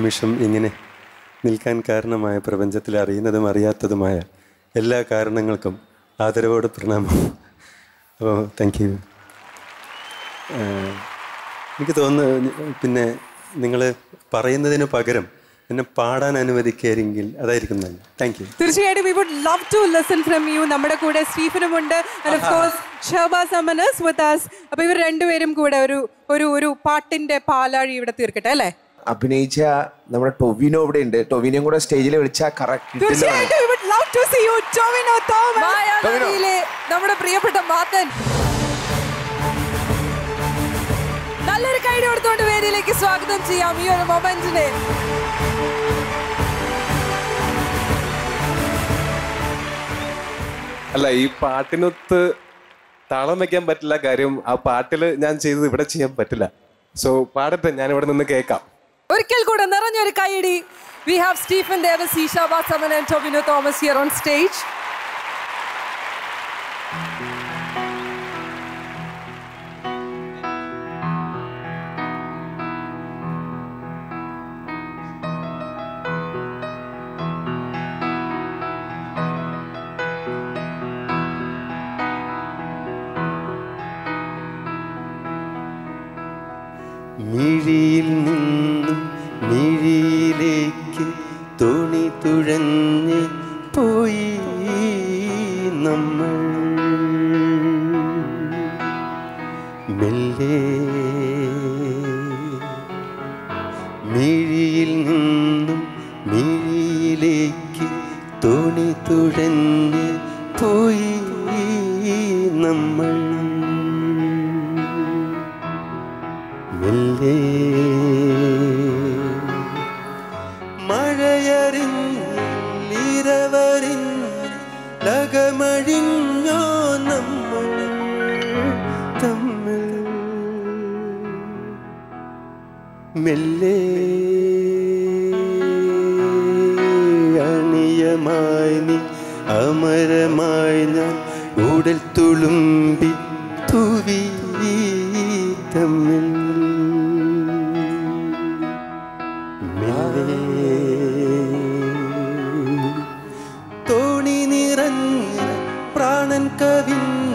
നിമിഷം ഇങ്ങനെ നിൽക്കാൻ കാരണമായ പ്രപഞ്ചത്തിൽ അറിയുന്നതും അറിയാത്തതുമായ എല്ലാ കാരണങ്ങൾക്കും ആദരവോട് പ്രണാമം അപ്പോൾ താങ്ക് യു എനിക്ക് തോന്നുന്നു പിന്നെ നിങ്ങൾ പറയുന്നതിന് പകരം എന്നെ പാടാൻ അനുവദിക്കുകയാണെങ്കിൽ അതായിരിക്കും നല്ല താങ്ക് യു തീർച്ചയായിട്ടും we would love to listen from you നമ്മുടെ കൂടെ സ്റ്റീഫനും ഉണ്ട് and of course Shahabaz Aman with us അപ്പൊ ഇവർ രണ്ടുപേരും കൂടെ ഒരു ഒരു ഒരു പാട്ടിന്റെ പാലാഴി ഇവിടെ തീർക്കട്ടെ അല്ലേ അഭിനയിച്ച നമ്മുടെ ടൊവിനോ ഇവിടെ ഉണ്ട് ടൊവിനോയും കൂടെ സ്റ്റേജിൽ വിളിച്ചാൽ കറക്റ്റ് തീർച്ചയായിട്ടും we would love to see you Tovino Thomas മായാനദിയിലെ നമ്മുടെ പ്രിയപ്പെട്ട മാത്തൻ നല്ലൊരു കൈഡി കൊടുത്തുകൊണ്ട് വേദിയിലേക്ക് സ്വാഗതം ചെയ്യാം ഈ ഒരു മൊമെന്റിനെ അല്ല ഈ പാട്ടിനൊത്ത് താളം വെക്കാൻ പറ്റില്ല കാര്യം ആ പാട്ടില് ഞാൻ ചെയ്തത് ഇവിടെ ചെയ്യാൻ പറ്റില്ല സോ പാടട്ടെ ഞാൻ ഇവിടെ നിന്ന് കേൾക്കാം ഒരിക്കൽ കൂടെ നിറഞ്ഞൊരു കൈയടി we have Stephen Devassy Shahabaz Aman and Tovino Thomas here on stage മിഴിയിൽ നിന്നും മിഴിയിലേക്ക് തുണി തുഴഞ്ഞ് പോയി നമ്മൾ മെല്ലെ മിഴിയിൽ നിന്നും മിഴിയിലേക്ക് തുണി തുഴഞ്ഞ് പോയി നമ്മൾ മെല്ലെ മഴയറിഞ്ഞിരവറിഞ്ഞ് ലകമഴിഞ്ഞോ നമ്മൾ തമ്മിൽ മെല്ലെ അണിയമായി നീ അമരമായി ഞാൻ ഉടൽ തുളുമ്പി തൂവി തമ്മിൽ മെല്ലെ തോണി നിറഞ്ഞ പ്രാണൻ കവിഞ്ഞ